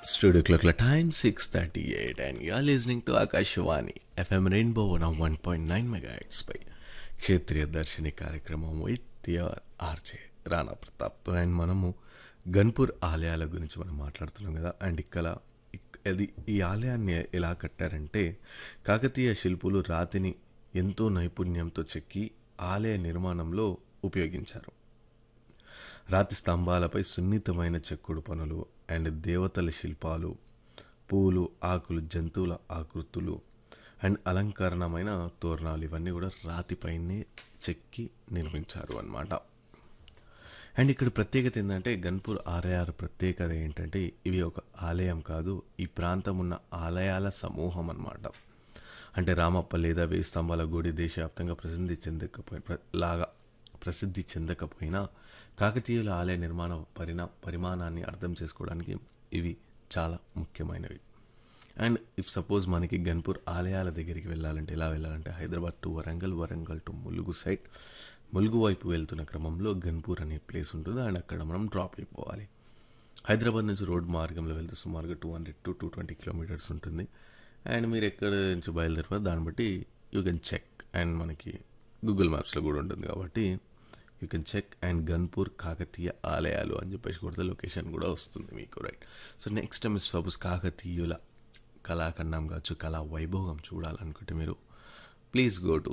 Studio clock la time 6:38 and you're listening to Akashvani FM Rainbow on 1.9 megahertz పై క్షేత్రీయ దర్శిని కార్యక్రమం with your RJ Rana ప్రతాప్తో and మనము గన్పూర్ ఆలయాల గురించి మనం మాట్లాడుతున్నాం కదా అండ్ ఇక్కడ ఇక్- అది ఈ ఆలయాన్ని ఎలా కట్టారంటే కాకతీయ శిల్పులు రాతిని ఎంతో నైపుణ్యంతో చెక్కి ఆలయ నిర్మాణంలో ఉపయోగించారు రాతి స్తంభాలపై సున్నితమైన చెక్కుడు పనులు అండ్ దేవతల శిల్పాలు పూలు ఆకులు జంతువుల ఆకృతులు అండ్ అలంకరణమైన తోరణాలు ఇవన్నీ కూడా రాతిపైనే చెక్కి నిర్మించారు అన్నమాట అండ్ ఇక్కడ ప్రత్యేకత ఏంటంటే గన్పూర్ ఆలయాల ప్రత్యేకత ఏంటంటే ఇవి ఒక ఆలయం కాదు ఈ ప్రాంతం ఉన్న ఆలయాల సమూహం అన్నమాట అంటే రామప్ప లేదా వేయి స్తంభాల గుడి దేశవ్యాప్తంగా ప్రసిద్ధి చెందకపోయిన ప్ర- లాగా ప్రసిద్ధి చెందకపోయినా కాకతీయుల ఆలయ నిర్మాణ పరిణా పరిమాణాన్ని అర్థం చేసుకోవడానికి ఇవి చాలా ముఖ్యమైనవి అండ్ ఇఫ్ సపోజ్ మనకి గన్పూర్ ఆలయాల దగ్గరికి వెళ్ళాలంటే ఎలా వెళ్ళాలంటే Hyderabad to Warangal Warangal to Mulugu side Mulugu వైపు వెళ్తున్న క్రమంలో గన్పూర్ అనే ప్లేస్ ఉంటుంది అండ్ అక్కడ మనం డ్రాప్ అయిపోవాలి హైదరాబాద్ నుంచి రోడ్ మార్గంలో వెళ్తే సుమారుగా two hundred to two twenty kilometres ఉంటుంది అండ్ మీరు ఎక్కడ నుంచి బయలుదేరిపోతే దాన్ని బట్టి యూ కెన్ చెక్ అండ్ మనకి గూగుల్ మ్యాప్స్లో కూడా ఉంటుంది కాబట్టి you can check and Ganpur Kakatiya ఆలయాలు అని చెప్పేసి కొడితే లొకేషన్ కూడా వస్తుంది మీకు right so next time suppose కాకతీయుల కళాఖండం కావచ్చు కళా వైభోగం చూడాలనుకుంటే మీరు ప్లీజ్ గో టు